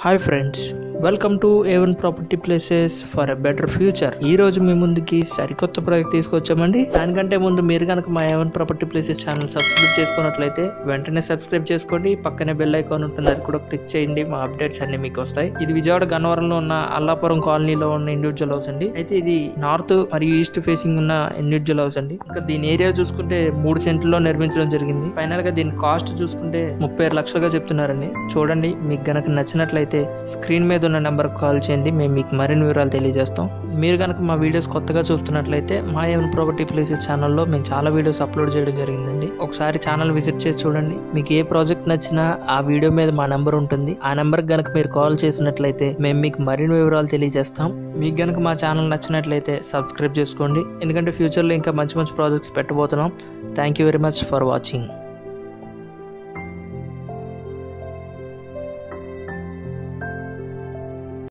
hi friends welcome to A one property places for a better future ఈ రోజు మీ ముందుకి సరికొత్త ప్రాజెక్ట్ తీసుకొచ్చామండి దానికంటే ముందు మీరు కనుక మా A one property places channel subscribe చేసుకున్నట్లయితే వెంటనే సబ్స్క్రైబ్ చేసుకోండి పక్కనే బెల్ ఐకాన్ ఉంటుంది అది కూడా క్లిక్ చేయండి మా అప్డేట్స్ అన్ని మీకు వస్తాయి ఇది విజయవాడ గన్నవరంలో ఉన్న అల్లాపురం కాలనీలో ఉన్న ఇండివిజువల్ హౌస్ అండి అయితే ఇది నార్త్ మరియు ఈస్ట్ ఫేసింగ్ ఉన్న ఇండివిజువల్ హౌస్ అండి ఇంకా దీని ఏరియా చూసుకుంటే మూడు సెంట్లలో నిర్మించడం జరిగింది ఫైనల్ గా దీని కాస్ట్ చూసుకుంటే ముప్పై ఆరు లక్షలుగా చెప్తున్నారండి చూడండి మీకు గనక నచ్చినట్లయితే స్క్రీన్ మీద ఉన్న నెంబర్ కాల్ చేయండి మేము మీకు మరిన్ని వివరాలు తెలియజేస్తాం మీరు కనుక మా వీడియోస్ కొత్తగా చూస్తున్నట్లయితే మా ఏవన్ ప్రాపర్టీ ప్లేసెస్ ఛానల్లో మేము చాలా వీడియోస్ అప్లోడ్ చేయడం జరిగిందండి ఒకసారి ఛానల్ విజిట్ చేసి చూడండి మీకు ఏ ప్రాజెక్ట్ నచ్చినా ఆ వీడియో మీద మా నెంబర్ ఉంటుంది ఆ నెంబర్ గనక మీరు కాల్ చేసినట్లయితే మేము మీకు మరిన్ని వివరాలు తెలియజేస్తాం మీకు గనక మా ఛానల్ నచ్చినట్లయితే సబ్స్క్రైబ్ చేసుకోండి ఎందుకంటే ఫ్యూచర్లో ఇంకా మంచి మంచి ప్రాజెక్ట్స్ పెట్టబోతున్నాం thank you very much for watching